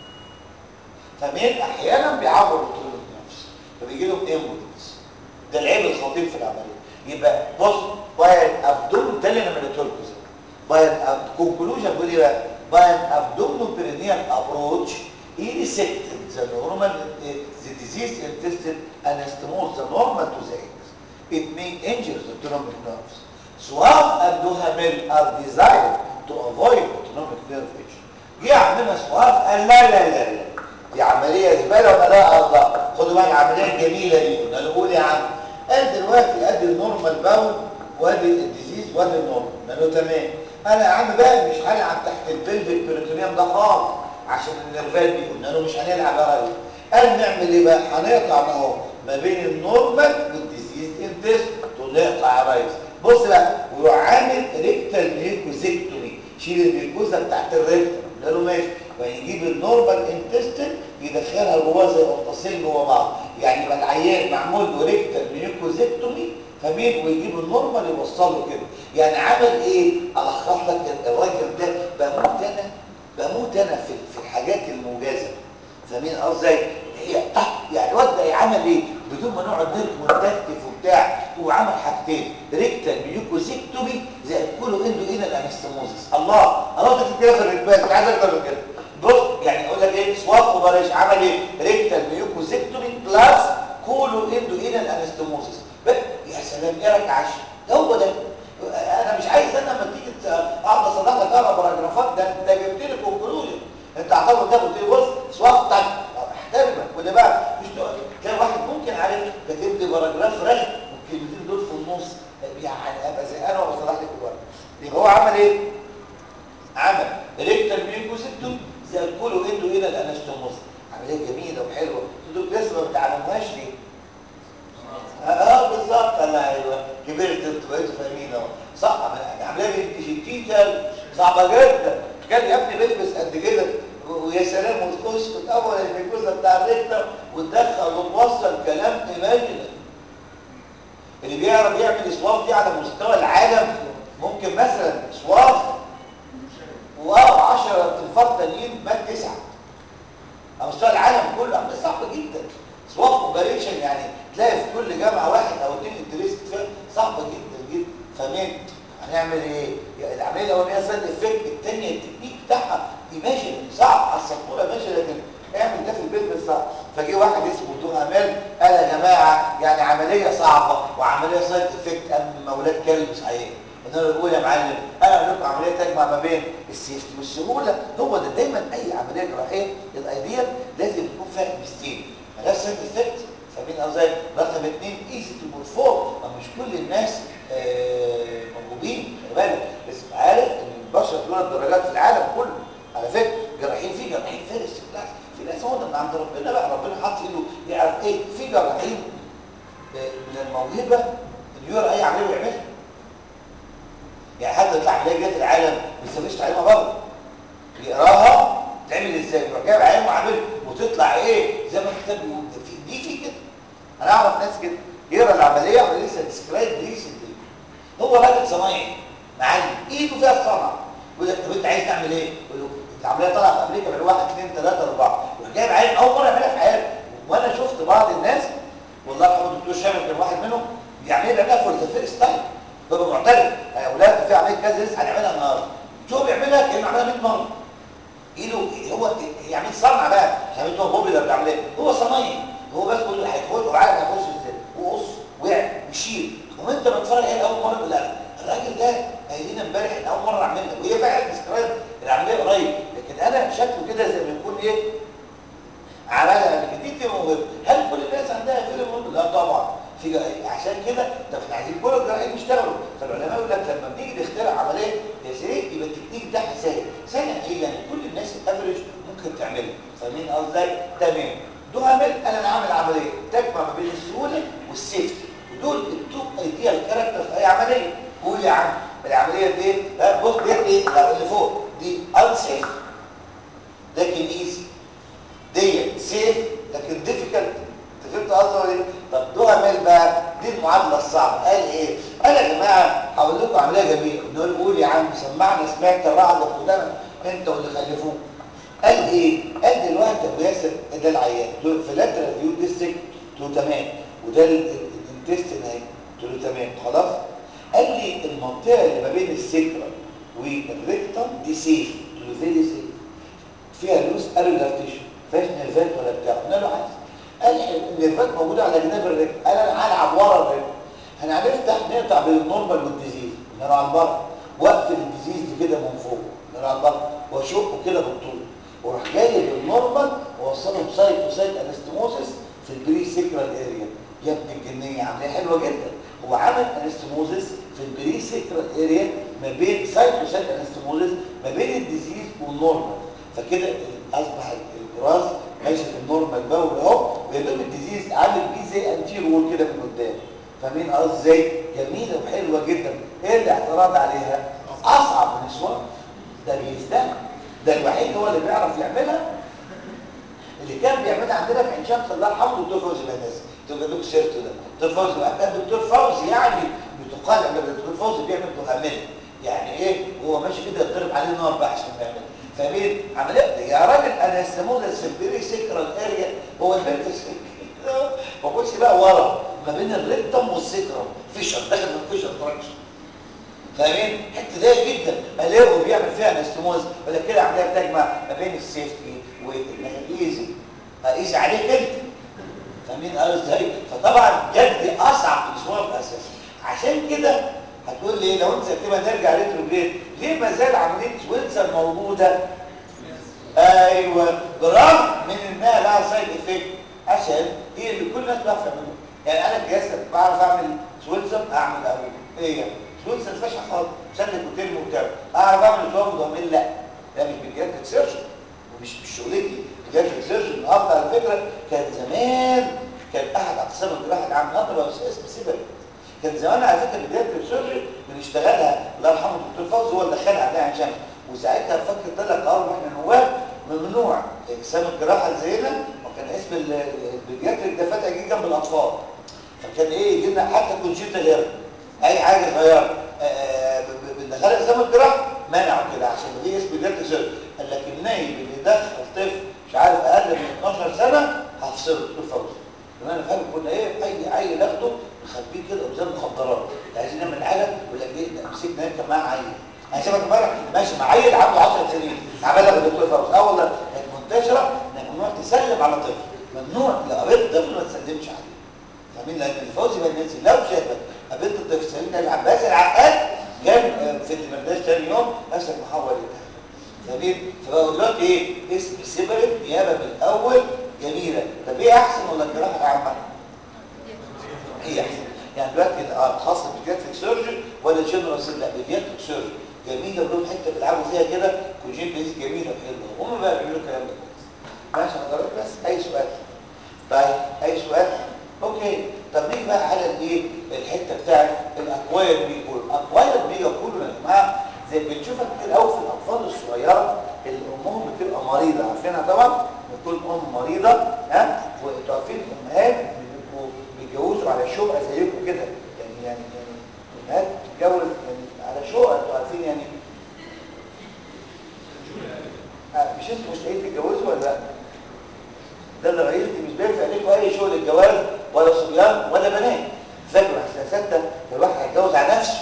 فاهمين احيانا بيعور الطول النفس فبيجي لهم امبولنس ده العيب الخطير في العمليه يبقى بص باين ابدوم ده اللي انا مليته لكم باين كونكلوجن بيقول ايه بقى باين ابدومينال بيرينيال ابروتش he resected the normal uh, the diseased intestine and anastomosis the normal to the eggs. It may injure the autonomic nerves. Swab and Duhamel are designed to avoid autonomic nerve injury. جه عندنا سواب قال لا لا لا لا دي عملية زبالة وانا لا ارضى خدوا بقى العملية الجميلة دي قلنا له قول يا عم قال دلوقتي ادي النورمال باول وادي الديزيز وادي النورمال قلنا له تمام انا يا عم بقى مش هلعب تحت البلفيك بيريتونيوم ده خالص عشان النرفات دي قلنا له مش هنلعب يا راجل قال نعمل ايه بقى هنقطع ما هو ما بين النورمال والديزيز انتست تقول نقطع يا ريس بص بقى ويروح عامل ريكتال ميوكوزيكتومي شيل الميوكوزا بتاعت الريكتال قلنا له ماشي ويجيب النورمال انتستين يدخلها جواه زي قرطاسين جوه بعض يعني يبقى العيان معمول له ريكتال ميوكوزيكتومي فمين ويجيب النورمال يوصله كده يعني عمل ايه الخص لك الراجل ده بموت انا بموت انا في في الحاجات الموجزه فاهمين قصدي هي يعني وده عمل ايه بدون ما نقعد نركب ونتكتف وبتاع هو عمل حاجتين ريكتال ميوكوزيكتومي زي كله اندو الى الانستموزيس الله الله ده كده في الركبات مش عايز اكتر من كده بص يعني اقول لك ايه سواب اوبريشن عمل ايه ريكتال ميوكوزيكتومي بلس كولو اندو الى الانستموزيس يا سلام ايه رايك عاش هو ده انا مش عايز انا لما تيجي اقعد اصلح لك اقرا باراجرافات ده انت جبت لي كونكلوجن انت اعتبر ده قلت لي بص سواق طب احترمك وده بقى مش تلاقي واحد ممكن عارف كاتب لي باراجراف رغم والكلمتين دول في النص يعني ابقى زي انا وبصلح لك الورق يبقى هو عمل ايه؟ عمل ريكتال ميوكوسيتوم زي الكولو اندو الى الانستوموس عمليه جميله وحلوه تقول لسه ما بتعلموهاش ليه؟ اه بالظبط انا ايوه كبرت انتوا بقيتوا فاهمين اهو صح عمليه بنت شتيته صعبه جدا كان يا ابني بيلبس قد كده ويا سلام وتخش وتقول الميكوزا بتاع الريكتر وتدخل وتوصل كلام ايماجينري اللي بيعرف يعمل اسواف دي على مستوى العالم ممكن مثلا اسواف و10 تنفار تانيين بات تسعه على مستوى العالم كله عمليه صعبه جدا سواف اوبريشن يعني تلاقي في كل جامعه واحد او اثنين انتريست فيها صعبه جدا جدا فاهمين هنعمل ايه العمليه الاولانيه سايد افكت الثانيه التكنيك بتاعها ايماجن صعب على السبوره ماشي لكن اعمل ده في البيت مش صعب فجه واحد اسمه دون امال قال يا جماعه يعني عمليه صعبه وعمليه سايد افكت ام اولاد كلب صحيح قلنا له الاولى يا معلم انا اقول لكم عمليه تجمع ما بين السيفتي والسهوله هو ده دايما اي عمليه جراحيه الايديال لازم يكون فيها ميزتين ملاش سايد افكت فاهمين قصدي رقم اثنين ايزي تو بورفورم مش كل الناس آه موجودين خلي بالك بس عارف ان البشر دول درجات في العالم كله على فكره جراحين في جراحين فارس كلاس في ناس هو من عند ربنا بقى ربنا حاطط ايده يعرف ايه في جراحين من الموهبه انه يقرا اي عمليه ويعملها يعني حتى يطلع عمليه جت العالم ما بيسافرش تعليمها بره يقراها تعمل ازاي يروح جايب عيان وعامل وتطلع ايه زي ما الكتاب بيقول ده في دي في كده انا اعرف ناس كده يقرا العمليه ولا لسه ديسكرايب ريسنتلي هو راجل صنايعي معلم ايده فيها الصنعه يقول لك طب انت عايز تعمل ايه؟ يقول له العمليه طالعه في امريكا من واحد اثنين ثلاثه اربعه يروح جايب عيان اول مره يعملها في حياته وانا شفت بعض الناس والله يرحمه الدكتور شامل كان واحد منهم بيعملها بيعملها فور ذا فيرست تايم بابا معترف يا اولاد في عمليه كذا لسه هنعملها النهارده شو بيعملها كانه عملها 100 مره ايده هو يعمل صنعه بقى عشان هو بوبي ده بيعمل ايه هو صنايعي هو بس بيقول هيخش وعارف هيخش ازاي وقص وقع ويشيل وانت بتتفرج عليه اول مره لا الراجل ده قايل لنا امبارح ان اول مره اعملها وهي فعلا ديسكرايب العمليه قريب لكن انا شكله كده زي ما يكون ايه عملها قبل كده دي بتبقى موهبه هل كل الناس عندها فيلم موهبه لا طبعا في عشان كده طب احنا عايزين كل الجراحين يشتغلوا فالعلماء يقول لك لما بنيجي نخترع عمليه يا سيدي يبقى التكنيك بتاعها سهل سهل ايه يعني كل الناس الافريج ممكن تعملها فاهمين قصدي تمام دول عامل انا عامل عمليه تجمع ما بين السهوله والسيفتي ودول التوب ايديال كاركتر في اي عمليه قول يا عم العمليه دي ها بص دي ايه لا اللي فوق دي انسيف لكن ايزي دي سيف لكن ديفيكالت انت فهمت قصدي ايه طب دوها مال بقى دي المعادله الصعبه قال ايه قال يا جماعه هقول لكم عمليه جميله نقول قول يا عم سمعنا سمعت الرعد وخدنا انت واللي خلفوك قال ايه قال دلوقتي ابو ياسر ده العيان في لاترال فيو ديستريكت قلت له تمام وده الانتستين اهي قلت له تمام خلاص قال لي المنطقه اللي ما بين السكرة والريكتم دي سيف قلت له فيري سيف فيها لوس اريولار تيشو فيهاش نيرفات ولا بتاع قلنا له عايز قال النيرفات موجوده على جناب الرجل قال انا هلعب ورا الرجل احنا هنفتح نقطع بين النورمال والديزيز قلنا له على البر واقفل الديزيز دي كده من فوق قلنا له على البر واشقه كده بالطول واروح جاي بالنورمال واوصله بسايت وسايت انستموسيس في البري سيكرال اريا يا ابن الجنيه عمليه حلوه جدا هو عمل انستموزيس في البري سيكرال اريا ما بين سايت وسايت انستموزيس ما بين الديزيز والنورمال فكده اصبح الراس ماشي في النورمال باول اهو ويدوم الديزيز عامل بيه زي انتير وول كده من قدام فاهمين قصدي ازاي جميله وحلوه جدا ايه الاعتراض عليها اصعب من السؤال ده بيزداد ده الوحيد هو اللي بيعرف يعملها اللي كان بيعملها عندنا في عين شمس الله يرحمه الدكتور فوزي بناس تبقى دوك سيرته ده دكتور فوزي كان دكتور فوزي يعني بتقال ان الدكتور فوزي بيعمل مهمل يعني ايه هو ماشي كده يضرب عليه نار بقى عشان ما يعمل فمين عمليه يا راجل انا يسموه السمبري سيكرال اريا هو البنت ما كنتش بقى ورا ما بين الريكتم والسيكرم فيشر داخل من فيشر تراكشن فاهمين حته ضيقه جدا الاقوا بيعمل فيها انستموز ولا كده عمليه بتجمع ما بين السيفتي والايزي ايزي عليك انت فاهمين قالوا ازاي فطبعا جد اصعب في الاسبوع الاساسي عشان كده هتقول لي لو انت كده نرجع ريتروجريد ليه ما زال عمليه ويلسون موجوده ايوه برغم من انها لها سايد افكت عشان هي اللي كل الناس بتعرف تعملها يعني انا كجسد بعرف اعمل سويلسون اعمل اهو ايه يعني سويلسون مش خالص شكل كوتيل وبتاع اعرف اعمل سواب وضمين لا ده مش بجد سيرجن ومش مش شغلتي بجد سيرجن النهارده على فكره كان زمان كان احد اقسام الجراحه العام النهارده بقى اسم سيبك كان زمان على فكره بدايه السيرجري بنشتغلها الله يرحمه الدكتور فوزي هو اللي دخلها عليها عين شمس وساعتها فاكر ثلاث قرار واحنا نواب ممنوع اقسام الجراحه زينا وكان اسم البيدياتريك ده فاتح جدا جنب الاطفال فكان ايه يجي لنا حتى كونجيتا غير اي حاجه صغيره بندخلها اقسام الجراحه منعوا كده عشان دي اسم بيدياتريك سيرجري قال لك النايب اللي يدخل طفل مش عارف اقل من 12 سنه هفصله دكتور فوزي انا فاهم كنا ايه اي عيل ناخده نخبيه كده قدام المخدرات عايزين نعمل حاجه يقول لك ايه مسكنا انت معاه عيل انا شايفك امبارح ماشي مع عيل عنده 10 سنين عملها بالدكتور فوزي اه والله كانت منتشره انك ممنوع تسلم على طفل ممنوع لو قابلت طفل ما تسلمش عليه فاهمين لان الفوزي بقى الناس لو شافك قابلت الطفل سلمنا العباس العقاد كان في الدمرداش ثاني يوم نفسك محول فاهمين فبقى دلوقتي ايه اسم سيبرت نيابه من الاول جميله طب ايه احسن ولا الجراحه العامه هي احسن يعني دلوقتي خاص بالبيدياتريك سيرجري ولا جنرال لا بيدياتريك سيرجري جميله ولهم حته بيلعبوا فيها كده كوجين بيز جميله وحلوه هم بقى بيعملوا الكلام ده ماشي حضرتك بس اي سؤال طيب اي سؤال اوكي طب نيجي بقى على الايه الحته بتاعت الاكواير ميجا الاكواير ميجا كله يا جماعه زي بنشوفها كتير قوي في الاطفال الصغيره اللي امهم بتبقى مريضه تكون ام مريضه ها وانتوا عارفين الامهات بيبقوا بيتجوزوا على شقه زيكم كده يعني يعني يعني الامهات بتتجوز يعني على شقه انتوا عارفين يعني آه، مش انتوا مستعدين تتجوزوا ولا لا؟ ده اللي رئيسي مش بينفع عليكم اي شغل الجواز ولا صبيان ولا بنات ذاكروا احسن سته الواحد هيتجوز على نفسه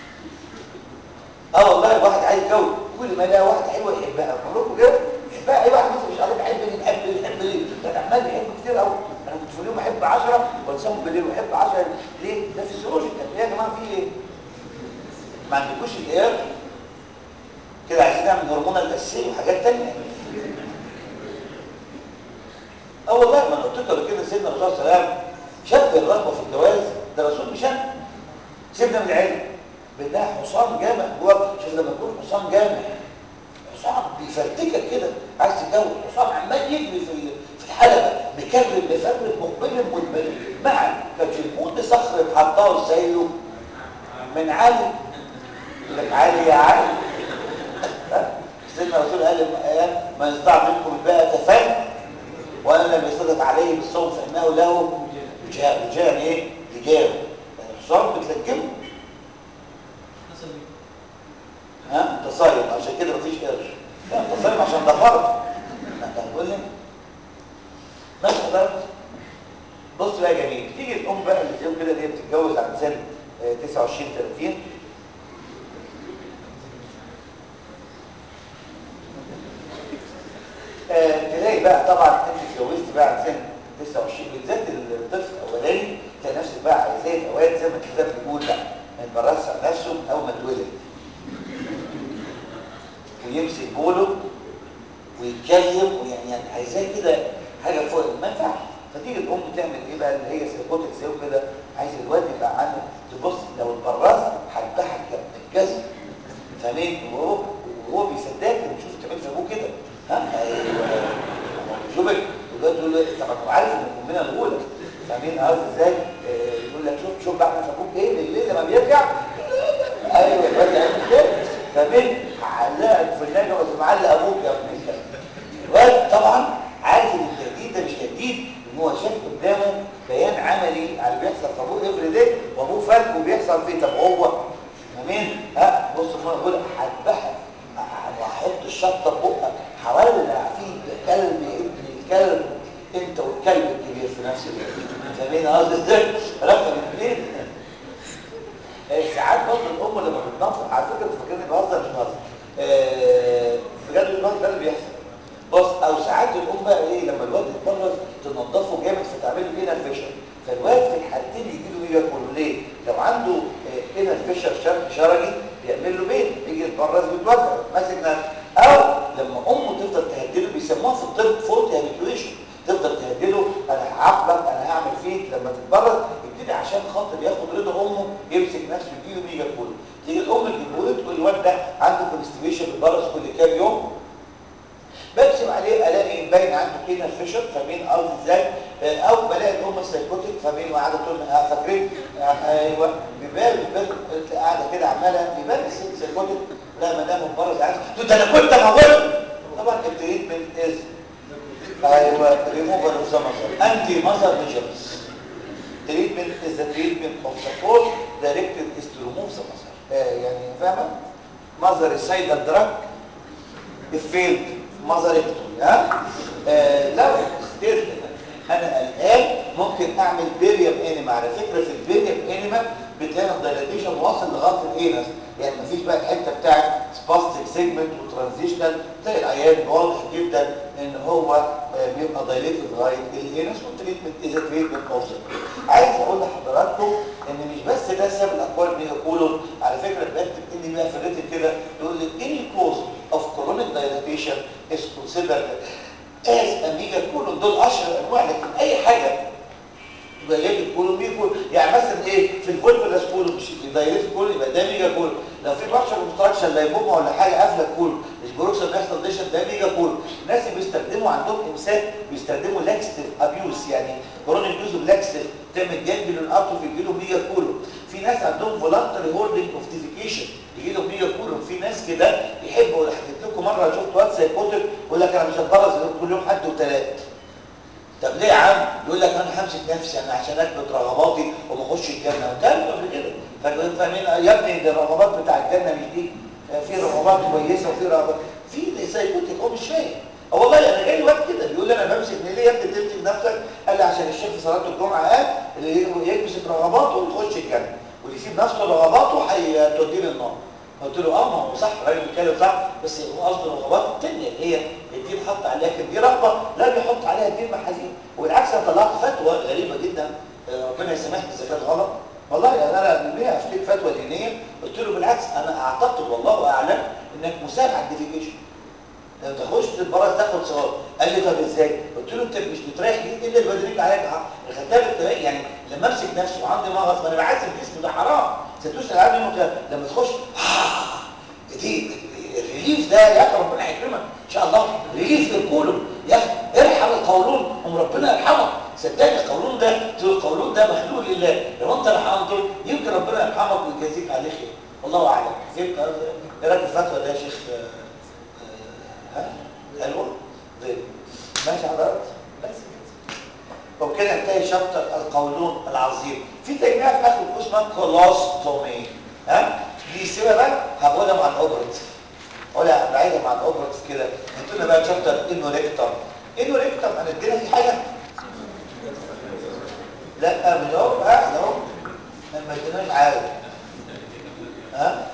اه والله الواحد عايز يتجوز كل ما يلاقي واحده حلوه يحبها اقول لكم كده يحبها اي واحد مثلا مش عارف بحب دي بحب دي بحب دي ده عمال بيحب كتير قوي انا كنت في اليوم احب 10 وانسان بالليل بحب 10 ليه؟ ده فيزيولوجيكال ايه يا جماعه في ايه؟ ما عندكوش الاير كده عايزين نعمل هرمون الاساسي وحاجات ثانيه اه والله ما انا قلت لك قبل كده سيدنا الرسول صلى الله عليه وسلم شد الرغبه في الجواز ده رسول مش انا سيبنا من العلم بانها حصان جامع جوه شوف لما يكون حصان جامع حصان بيفرتكك كده عايز تتجوز حصان عمال يجري في في الحلبه مكرر مفرد مقبل مدبر معا ففي الموت صخر حطاه زيه من علي يقول لك علي يا علي ها؟ سيدنا الرسول قال ما يستطاع منكم الباءة فن وانا لم يستطع عليه بالصوم فانه له وجاء وجاء يعني ايه رجال يعني الحصان بتلجمه ها انت صايم عشان كده مفيش قرش لا انت صايم عشان ده فرض انت هتقول لي ماشي حضرتك بص بقى يا جميل تيجي الام بقى اللي فيهم كده اللي هي بتتجوز عند سن آه، 29 30 آه، تلاقي بقى طبعا انت اتجوزت بقى عند سن 29 بالذات الطفل الاولاني تلاقي نفسك بقى عايزاه الاوقات زي ما الكتاب بيقول بقى ما يتبرزش على نفسه من اول ما اتولد ويمسك بوله ويتكلم ويعني يعني عايزاه كده حاجه فوق ما ينفعش فتيجي الام تعمل ايه بقى اللي هي سيكوتك زي كده عايز الواد يبقى عنده تبص لو اتبرزت هتضحك الجزم فاهمين وهو وهو بيصدقك وبيشوف تعمل في ابوه كده ها ايوه شوفك الواد يقول له طبعا هو عارف ان امنا الاولى فاهمين قصدي ازاي آه، يقول لك شوف شوف بعمل في ابوك ايه بالليل لما بيرجع ايوه الواد يعمل كده فاهمين علقك في النجمه بس معلق ابوك يا ابن الكلب الواد طبعا عارف ان التهديد ده مش تهديد ان هو شاف قدامه بيان عملي على اللي بيحصل في ابوه افري ده وابوه فات وبيحصل فيه طب هو فاهمين ها بص ما بقول هذبحك وهحط الشطه في بقك هولع فيك يا كلب يا ابن الكلب انت والكلب الكبير في نفس الوقت فاهمين قصدي ازاي رقم اثنين آه، ساعات برضه الام لما بتنظف على فكره انت فاكرني بهزر مش بهزر آه، بجد مش بهزر ده اللي بيحصل بص او ساعات الام بقى ايه لما الواد يتبرز تنضفه جامد فتعمل له كده فيشر فالواد في الحالتين يجي له ميجا كله ليه؟ لو عنده هنا الفيشر شرج شرجي بيعمل له بين يجي يتبرز ويتوجع ماسك نفسه او لما امه تفضل تهدله بيسموها في الطب فورتي هابيتويشن تفضل تهدله انا هعاقبك انا هعمل فيك لما تتبرز يبتدي عشان خاطر ياخد رضا امه يمسك نفسه يجيله ميجا كله تيجي الام تجيبه له تقول الواد ده عنده كونستيبيشن بيتبرز كل كام يوم بكتب عليه الاقي باين عنده كده فيشر فاهمين قصدي ازاي آه، او بلاقي الام سايكوتيك فاهمين وقاعده تقول آه، فاكرين آه، ايوه بيبان بيبان قاعده كده عماله بيبان الست سايكوتيك لا ما دام مبرز عايز تقول ده انا كنت موته طبعا التريتمنت از ايوه ريموفر اوف ذا مازر انتي مازر ميجرز treatment is the treatment of the cause directed is to remove the mother آه، يعني فاهمه mother is sidal drug الفيلد مازاريكتومي ها آه لو ستيل انا قلقان ممكن اعمل بيريم انيما على فكره في البيريم انيما بتلاقي الدايلاتيشن واصل لغايه الانس يعني مفيش بقى الحته بتاعت سباستيك سيجمنت وترانزيشنال تلاقي العيان واضح جدا ان هو آه، بيبقى دايليتد لغايه الانس والتريتمنت از تريتمنت اوف عايز اقول لحضراتكم ان مش بس ده سبب الاقوال ميجا كولون على فكره بكتب اني بقى في الريتم كده يقول لي any cause of chronic dilatation is considered as a mega colon دول اشهر انواع لكن اي حاجه دايليتد كولون ميجا كولون يعني مثلا ايه في الفولفولاس كولون مش دايليتد كولون يبقى ده ميجا كولون لو في بارشل كونستراكشن لايبوما ولا حاجه قافله كولون البروكسل بيحصل ديشن ده ميجا كولون الناس اللي بيستخدموا عندهم امساك بيستخدموا لاكستيف ابيوس يعني كرونيك يوز اوف لاكستيف تعمل جنجل الاتروفي يجي له ميجا كولون في ناس عندهم فولنتري هولدنج اوف ديفيكيشن يجي له ميجا كولون في ناس كده يحبوا حكيت لكم مره شفت واد سايكوتيك يقول لك انا مش هتبرز غير كل يوم حد وثلاث طب ليه يا عم يقول لك انا همسك نفسي انا عشان اثبت رغباتي وما اخش الجنه وده قبل كده فاهم- فاهمين يا ابني ده الرغبات بتاع الجنه مش دي في رغبات كويسه وفي رغبات في سايكوتيك هو مش فاهم اه والله انا جاي وقت كده بيقول لي انا بمسك ليه يا ابني تمسك نفسك قال لي عشان الشيخ في صلاه الجمعه قال اللي يمسك رغباته ويخش الجنه واللي يسيب نفسه رغباته هيتوديه للنار قلت له اه ما هو صح الراجل بيتكلم صح بس هو قصده الرغبات الثانيه اللي هي الدين حط عليها كان دي رغبه لا بيحط عليها الدين محاذير والعكس انا طلعت فتوى غريبه جدا آه، ربنا يسامحني اذا كانت غلط والله يعني انا ليه افتكر فتوى دينيه قلت له بالعكس انا اعتقد والله اعلم انك مساعد على الديفيكيشن لما تخش تتبرز تاخد ثواب قال لي طب ازاي قلت له انت مش بتريح جسمي الا البدنيك عليك حق الختاب التبعي يعني لما امسك نفسي وعندي مغص ما انا بعذب جسمي ده حرام ستوش العالم انه لما تخش دي الريليف ده يا اخي ربنا هيكرمك ان شاء الله ريليف في القولون يا اخي ارحم القولون ام ربنا يرحمك صدقني القولون ده تقول القولون ده محلول لله لو انت رحمته يمكن ربنا يرحمك ويجازيك عليه خير والله اعلم فهمت ايه رايك في الفتوى ده يا شيخ آه، ها حلوه طيب ماشي حضرتك بس كده وبكده انتهي شابتر القولون العظيم في تجميع في اخر الكورس اسمها كولوستومي ها دي سيبها بقى هقولها مع الاوبرت اقولها بعيدها مع الاوبرت كده انتوا لنا بقى شابتر انو ريكتم انو ريكتم هندينا في حاجه لا من اهو قاعد اهو ما اديناش عادي ها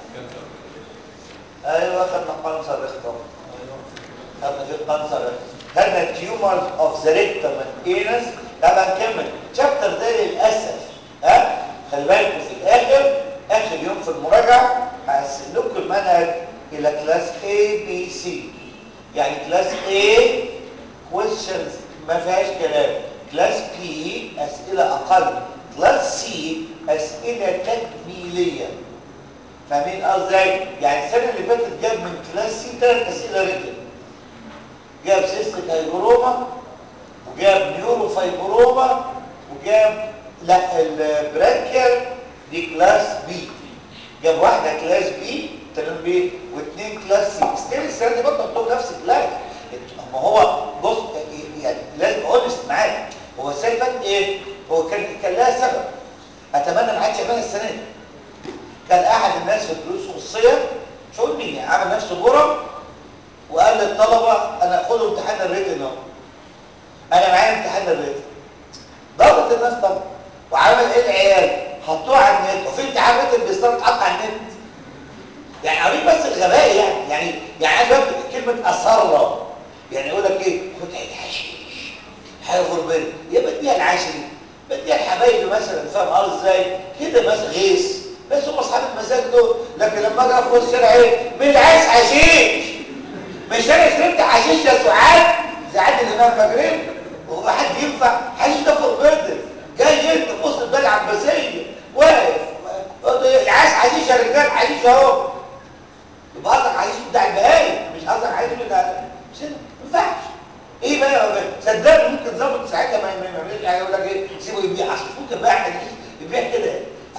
ايوه خدنا قنصر ريكتم خدنا في قنصر خدنا تيومرز اوف ذا ريكتم انس طبعا نكمل شابتر ده للاسف ها خلي بالكم في الاخر اخر يوم في المراجعه هقسم لكم المنهج الى كلاس A B C يعني كلاس A questions ما فيهاش كلام كلاس B اسئله اقل كلاس C اسئله تكميليه فاهمين قصدي يعني السنه اللي فاتت جاب من كلاس سي ثلاث اسئله ريتن جاب سيستيك هايبروما وجاب نيورو فايبروما وجاب لا البرانكيال دي كلاس بي جاب واحده كلاس بي تمام بي واثنين كلاس سي ستيل السنه دي برضه قلت نفس الكلاس ما هو بص يعني لازم اونست معاك هو السنه اللي فاتت ايه هو كان كان لها سبب اتمنى ما حدش يعملها السنه دي كان احد الناس في الدروس خصوصيه مش هقول مين يعني عمل نفسه جرم وقال للطلبه انا خدوا امتحان الريتن اهو انا معايا امتحان الريتن ضغط الناس طبعا وعمل ايه العيال حطوه على النت وفي امتحان ريتن بيصير اتحط على النت يعني قريب بس الغباء يعني يعني يعني عايز اقول كلمه اصر يعني يقول لك ايه خد الحشيش حاجه غربيه يا بديها العشري بديها الحبايب مثلا فاهم قصدي ازاي كده بس غيث بس هم اصحاب المزاج دول لكن لما اجي في وسط الشارع ايه مش عايز حشيش مش انا شربت حشيش يا سعاد سعاد اللي انا فاكرين وهو حد ينفع حشيش ده فور بيردن جاي جد في وسط البلد عباسيه واقف عايز حشيش يا رجال حشيش اهو يبقى قصدك حشيش بتاع البهايم مش قصدك حشيش بتاع مش هنا ما ينفعش ايه بقى يا بقى صدقني ممكن ظابط ساعتها ما يعملش حاجه يقول لك ايه سيبه يبيع اصل ممكن بقى حشيش يبيع كده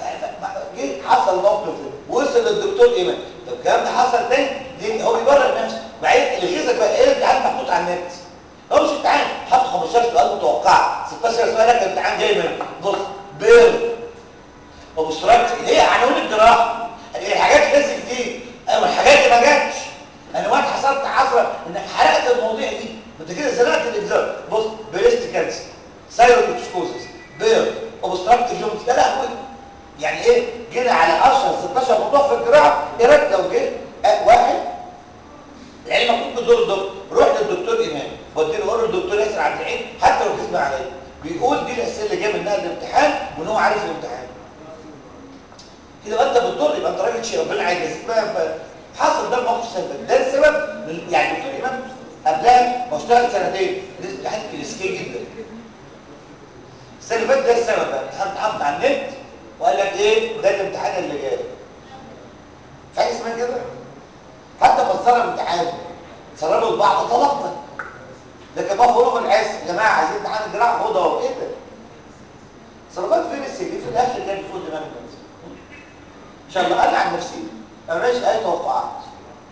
جه حصل موقف وصل للدكتور ايمان طب الكلام ده حصل تاني ليه هو بيبرر نفسه بعدين اللي غيظك بقى ايه الامتحان محطوط على النت هو مش امتحان حط 15 سؤال متوقع 16 سؤال لك الامتحان جاي من بص بير وبستراكت اللي هي عناوين الجراحه الحاجات لازم دي ايوه الحاجات دي ما جاتش انا وقت حصلت حصره انك حرقت المواضيع دي انت كده زنقت الاجزاء بص بريست كانسر سايروتوكسكوزس بير اوبستراكتيف جونز يا لهوي يعني ايه جينا على 10 16 موضوع في الجراحه ايه رايك لو جه آه واحد العلم ممكن دور الدكتور روح للدكتور ايمان ودي له قول الدكتور ياسر عبد العين حتى لو كسب عليا بيقول دي الاسئله اللي جايه منها الامتحان وان هو عارف الامتحان كده بقى انت بتضر يبقى انت راجل شيء ربنا عايز يجازيك بقى حصل ده الموقف السبب ده السبب يعني الدكتور ايمان قبلها ما اشتغل سنتين الامتحان كلاسيكي جدا السنه اللي فاتت ده السبب بقى الامتحان اتحط على النت وقال لك ايه ده الامتحان اللي جاي في حاجه اسمها كده حتى ما تصرف امتحان سربوا لبعض طلبنا لكن ما فروغ العز يا جماعه عايزين امتحان الجراحه خدها اهو ايه ده سربات فين السي في في الاخر كان المفروض دماغ ان شاء الله انا عن نفسي ما ماليش اي توقعات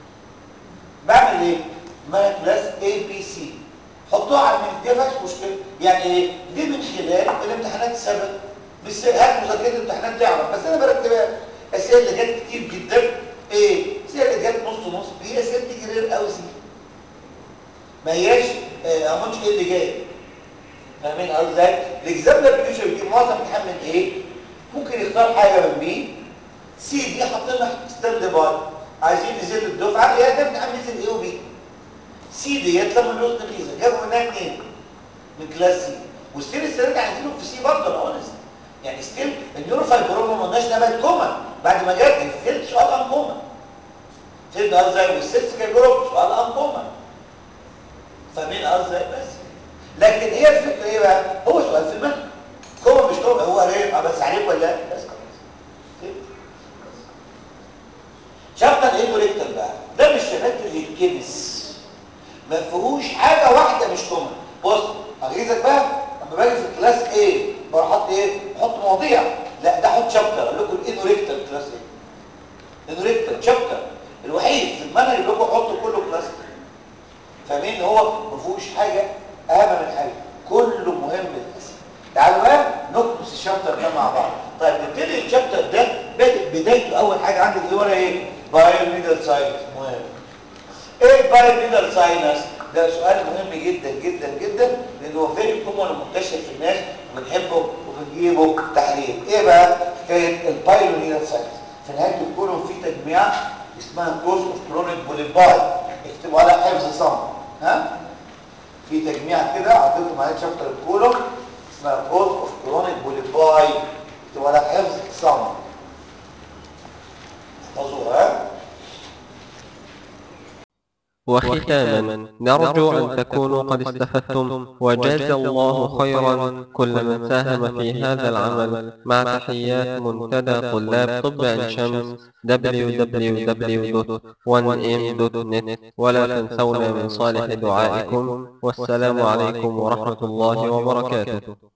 بعمل ايه؟ ما كلاس اي بي سي حطوها على النت دي ما فيهاش مشكله يعني ايه دي من خلال الامتحانات السابقه بس هات مذاكره الامتحانات تعرف بس انا برتبها الاسئله اللي جت كتير جدا ايه الاسئله اللي جت نص نص هي اسئله تيجي رير قوي ما هياش آه امونش ايه اللي جاي فاهمين قصدي ازاي الاكزامبل فيوتشر بيجي معظم امتحان من ايه ممكن يختار حاجه من بي سي دي حاطين ستاند باي عايزين نزل الدفعه يا ده امتحان نزل ايه وبي سي ديت لما نوصل ميزه جابوا منها اثنين من كلاس سي وستيل السنه دي عايزينهم في سي برضه انا اونست يعني ستيل النيورو فايبروما ما قلناش ده بقت كومن بعد ما جت الفيلد سؤال ان كومن فيلد قصدي والسيستيكال جروب سؤال ان كومن فاهمين قصدي بس لكن هي الفكره ايه بقى هو سؤال في المنهج كومن مش كومن هو ريب بس عليك ولا لا بس خلاص شابتر ايه دوريكتال بقى ده مش شبكه الكيمس ما فيهوش حاجه واحده مش كومن بص اغيظك بقى لما باجي في كلاس ايه بروح احط ايه احط مواضيع لا ده احط شابتر اقول لكم الانوريكتال كلاس ايه انوريكتال شابتر الوحيد في المنهج اللي لكم احطه كله كلاس فاهمين ان هو ما فيهوش حاجه اهم من حاجه كله مهم للاسف تعالوا بقى نكنس الشابتر ده مع بعض طيب نبتدي الشابتر ده بادئ بدايته اول حاجه عندك ايه ولا ايه بايو ميدل ساينس مهم ايه البايو ميدل ساينس ده سؤال مهم جدا جدا جدا لانه فيري كومون ومنتشر في الناس وبنحبه وبنجيبه تحليل ايه بقى حكايه البايو ميدل ساينس في نهايه الكولوم في تجميع اسمها كوز اوف كرونيك بوليباي اكتبوا على حفظ صم ها في تجميع كده عطيتكم عليه شابتر الكولوم اسمها كوز اوف كرونيك بوليباي اكتبوا على حفظ صم احفظوها وختاما نرجو أن تكونوا قد استفدتم وجاز الله خيرا كل من ساهم في هذا العمل مع تحيات منتدى طلاب طب عين شمس www.1m.net ولا تنسونا من صالح دعائكم والسلام عليكم ورحمة الله وبركاته